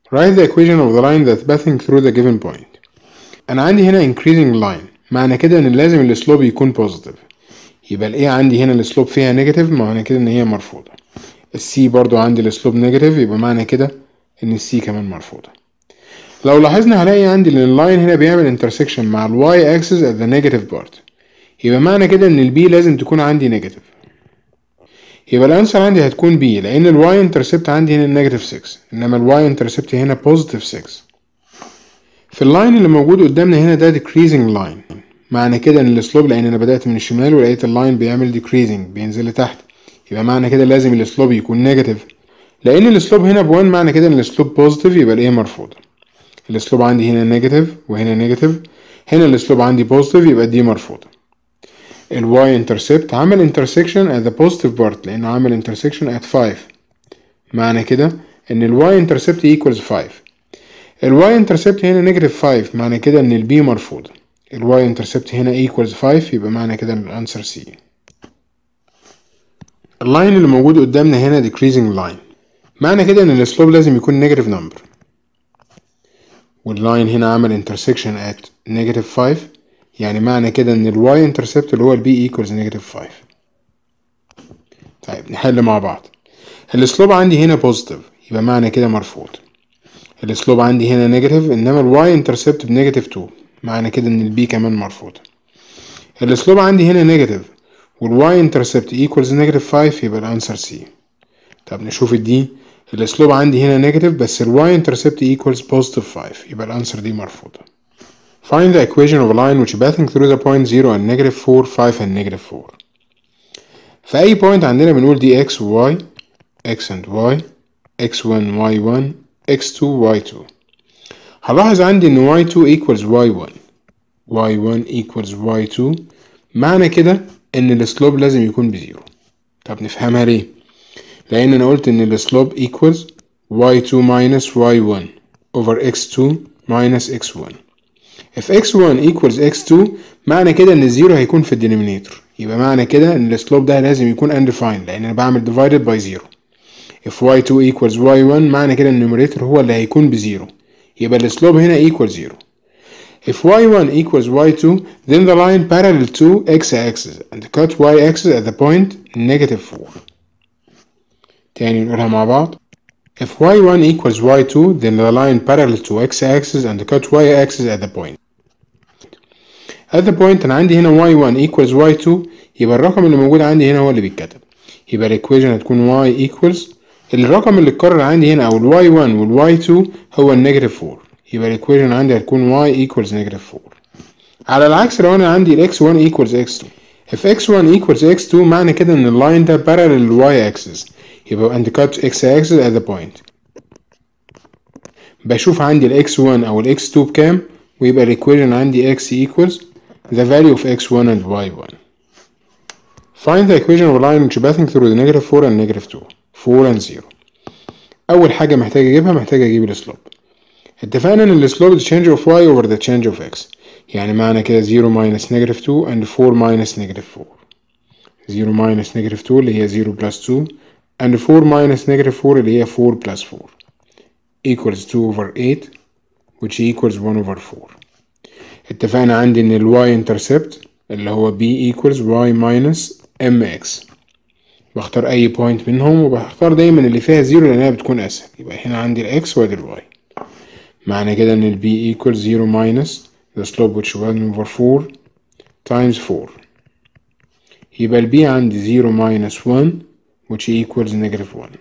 Write the equation of the line that's passing through the given point. أنا عندي هنا increasing line معنى كده إن لازم السلوب يكون positive يبقى ال A عندي هنا السلوب فيها negative معنى كده إن هي مرفوضة ال C برضو عندي السلوب negative يبقى معنى كده إن ال C كمان مرفوضة لو لاحظنا هلاقي عندي إن اللاين هنا بيعمل intersection مع ال Y axis at the negative part يبقى معنى كده إن ال B لازم تكون عندي negative يبقى الانسر عندي هتكون بي لان الواي انترسبت عندي هنا نيجاتيف 6 انما الواي انترسبت هنا بوزيتيف 6 في اللاين اللي موجود قدامنا هنا ده decreasing line معنى كده ان السلوب لان انا بدات من الشمال ولقيت اللاين بيعمل decreasing بينزل لتحت يبقى معنى كده لازم السلوب يكون نيجاتيف لان السلوب هنا ب1 معنى كده ان السلوب بوزيتيف يبقى الايه مرفوضه السلوب عندي هنا نيجاتيف وهنا نيجاتيف هنا السلوب عندي بوزيتيف يبقى دي مرفوضه الواي انترسبت عمل intersection at the positive part لأنه عمل intersection at 5 معنى كده إن الواي انترسبت equals 5 الواي انترسبت هنا نيجاتيف 5 معنى كده إن البي مرفوض الواي انترسبت هنا equals 5 يبقى معنى كده إن الأنسر سي اللاين اللي موجود قدامنا هنا decreasing line معنى كده إن السلوب لازم يكون نيجاتيف نمبر واللاين هنا عمل intersection at نيجاتيف 5 يعني معنى كده ان الواي انترسبت اللي هو البي ايكوالز نيجاتيف 5 طيب نحل مع بعض السلوب عندي هنا بوزيتيف يبقى معنى كده مرفوض السلوب عندي هنا نيجاتيف انما الواي انترسبت بنيجاتيف 2 معنى كده ان البي كمان مرفوض السلوب عندي هنا نيجاتيف والواي انترسبت ايكوالز نيجاتيف 5 يبقى الانسر سي طب نشوف الدي السلوب عندي هنا نيجاتيف بس الواي انترسبت ايكوالز بوزيتيف 5 يبقى الانسر دي مرفوضه Find the equation of a line which passing through the point 0 and negative 4, 5 and negative 4. في أي point عندنا بنقول دي x و y x and y x1 y1 x2 y2 هلاحظ عندي إن y2 equals y1 y1 equals y2 معنى كده إن السلوب لازم يكون بزيرو طب نفهمها ليه؟ لأن أنا قلت إن السلوب equals y2 minus y1 over x2 minus x1 if x1 equals x2 معنى كده ان الزيرو هيكون في الدينومينيتور يبقى معنى كده ان السلوب ده لازم يكون undefined لان انا بعمل divided by 0 if y2 equals y1 معنى كده ان النوميريتور هو اللي هيكون بزيرو يبقى السلوب هنا equals 0 if y1 equals y2 then the line parallel to x-axis and cut y-axis at the point negative 4 تاني نقولها مع بعض If y1 equals y2, then the line parallel to x-axis and cut y-axis at the point. At the point أنا عندي هنا y1 equals y2 يبقى الرقم اللي موجود عندي هنا هو اللي بيتكتب. يبقى الإيكويشن هتكون y equals الرقم اللي اتكرر عندي هنا أو ال y1 وال y2 هو النيجاتيف 4. يبقى الإيكويشن عندي هتكون y equals نيجاتيف 4. على العكس لو أنا عندي ال x1 equals x2. If x1 equals x2 معنى كده إن اللاين ده parallel لل y axis. يبقى and cut x axis at the point بشوف عندي ال x1 أو ال x2 بكام ويبقى الإيكويشن عندي x equals the value of x1 and y1 Find the equation of a line which passing through the negative 4 and negative 2 4 and 0 أول حاجة محتاج أجيبها محتاج أجيب السلوب اتفقنا إن السلوب the change of y over the change of x يعني معنى كده 0 minus negative 2 and 4 minus negative 4 0 minus negative 2 اللي هي 0 plus 2 and 4 minus negative 4 اللي هي 4 plus 4 equals 2 over 8 which equals 1 over 4 اتفقنا عندي ان ال y intercept اللي هو b equals y minus mx بختار اي بوينت منهم وبختار دايما اللي فيها زيرو لانها بتكون اسهل يبقى هنا عندي ال x وادي ال y معنى كده ان ال b equals 0 minus the slope which 1 over 4 times 4 يبقى ال b عندي 0 minus 1 which equals negative 1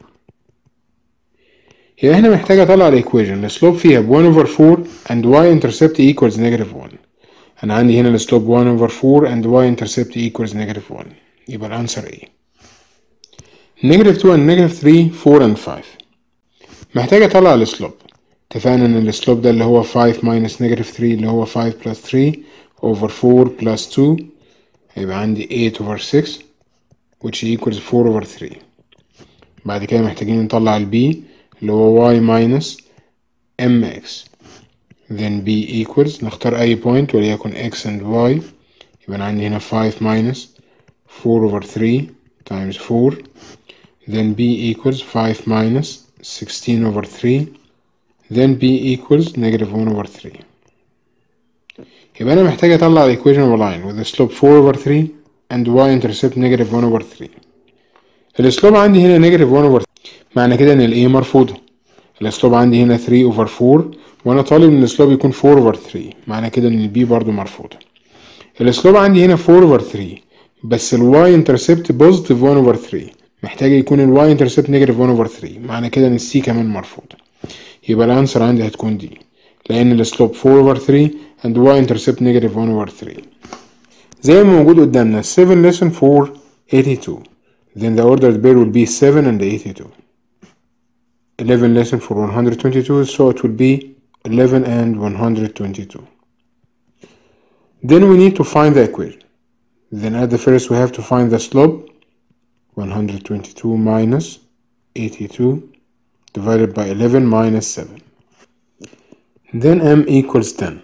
يبقى هنا محتاج اطلع الايكويشن السلوب فيها ب 1 over 4 and y intercept equals negative 1 انا عندي هنا السلوب 1 over 4 and y intercept equals negative 1 يبقى الانسر ايه negative 2 and negative 3 4 and 5 محتاج اطلع السلوب اتفقنا ان السلوب ده اللي هو 5 minus negative 3 اللي هو 5 plus 3 over 4 plus 2 هيبقى عندي 8 over 6 which equals 4 over 3 بعد كده محتاجين نطلع ال b اللي هو y minus mx then b equals نختار أي point وليكن x and y يبقى أنا عندي هنا 5 minus 4 over 3 times 4 then b equals 5 minus 16 over 3 then b equals negative 1 over 3 يبقى أنا محتاج أطلع ال equation of a line with a slope 4 over 3 and y intercept negative 1 over 3 السلوب عندي هنا negative 1 over 3 معنى كده إن ال a مرفوضة السلوب عندي هنا 3 over 4 وأنا طالب إن السلوب يكون 4 over 3 معنى كده إن ال b برضو مرفوضة السلوب عندي هنا 4 over 3 بس ال y intercept positive 1 over 3 محتاج يكون ال y intercept negative 1 over 3 معنى كده إن ال c كمان مرفوضة يبقى الأنسر عندي هتكون دي لأن السلوب 4 over 3 and y intercept negative 1 over 3 زي ما موجود قدامنا 7 lesson 4 82 then the ordered pair will be 7 and 82 11 lesson for 122 so it will be 11 and 122 then we need to find the equation then at the first we have to find the slope 122 minus 82 divided by 11 minus 7 then m equals 10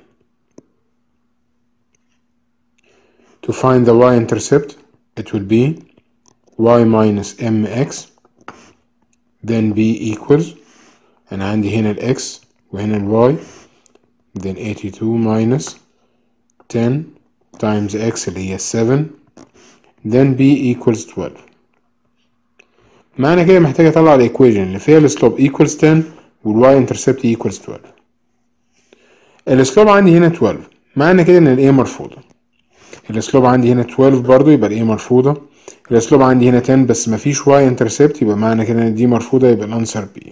to find the y-intercept it will be y minus mx then b equals أنا عندي هنا ال x وهنا ال y then 82 minus 10 times x اللي هي 7 then b equals 12 معنى كده محتاج أطلع ال equation اللي فيها السلوب equals 10 وال y intercept equals 12 السلوب عندي هنا 12 معنى كده إن ال a مرفوضة السلوب عندي هنا 12 برضو يبقى ال a مرفوضة الاسلوب عندي هنا 10 بس مفيش y intercept يبقى معنى كده ان دي مرفوضة يبقى الانسر B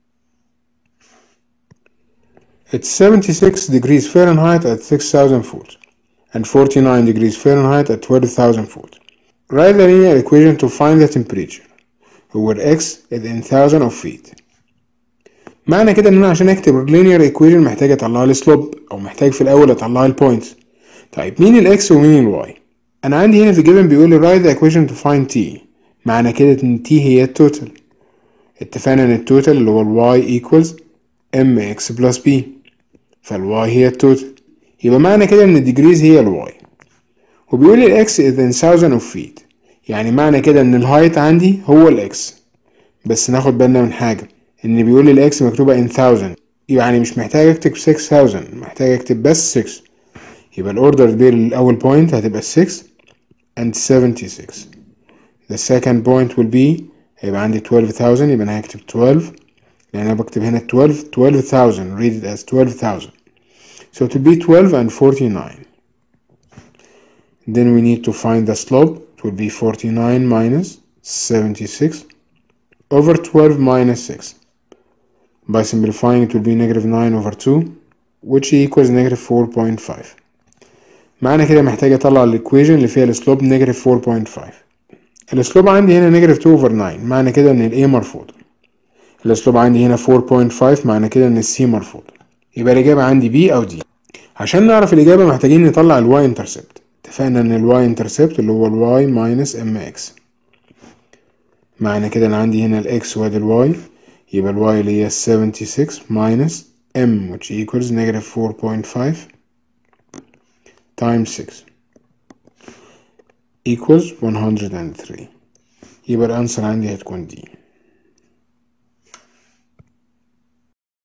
It's 76 degrees Fahrenheit at 6000 foot and 49 degrees Fahrenheit at 12,000 foot. Write the linear equation to find the temperature where x is in thousand of feet. معنى كده ان انا عشان اكتب linear equation محتاج اطلع لي slope او محتاج في الاول اطلع لي points. طيب مين الاكس ومين الواي؟ انا عندي هنا في الجبن بيقول لي write the equation to find t معنى كده ان t هي التوتال اتفقنا ان التوتال اللي هو ال y equals mx plus b فال y هي التوتال يبقى معنى كده ان الديجريز هي ال y وبيقول لي ال x is in thousand of feet يعني معنى كده ان الهايت عندي هو ال x بس ناخد بالنا من حاجة ان بيقول لي ال x مكتوبة in thousand يعني مش محتاج اكتب 6000 محتاج اكتب بس 6 يبقى الاوردر بين الاول بوينت هتبقى 6 and 76 the second point will be هيبقى عندي 12000 يبقى انا هكتب 12 لان انا بكتب هنا 12 12000 read it as 12000 so it will be 12 and 49 then we need to find the slope it will be 49 minus 76 over 12 minus 6 by simplifying it will be negative 9 over 2 which equals negative 4.5 معنى كده محتاج اطلع الايكويشن اللي فيها السلوب نيجاتيف 4.5 السلوب عندي هنا نيجاتيف 2 اوفر 9 معنى كده ان الاي مرفوض السلوب عندي هنا 4.5 معنى كده ان السي مرفوض يبقى الاجابه عندي بي او دي عشان نعرف الاجابه محتاجين نطلع الواي انترسبت اتفقنا ان الواي انترسبت اللي هو الواي ماينس ام اكس معنى كده انا عندي هنا الاكس وادي الواي يبقى الواي اللي هي 76 ماينس m which equals negative 4.5 times 6 equals 103 يبقى الأنسر عندي هتكون دي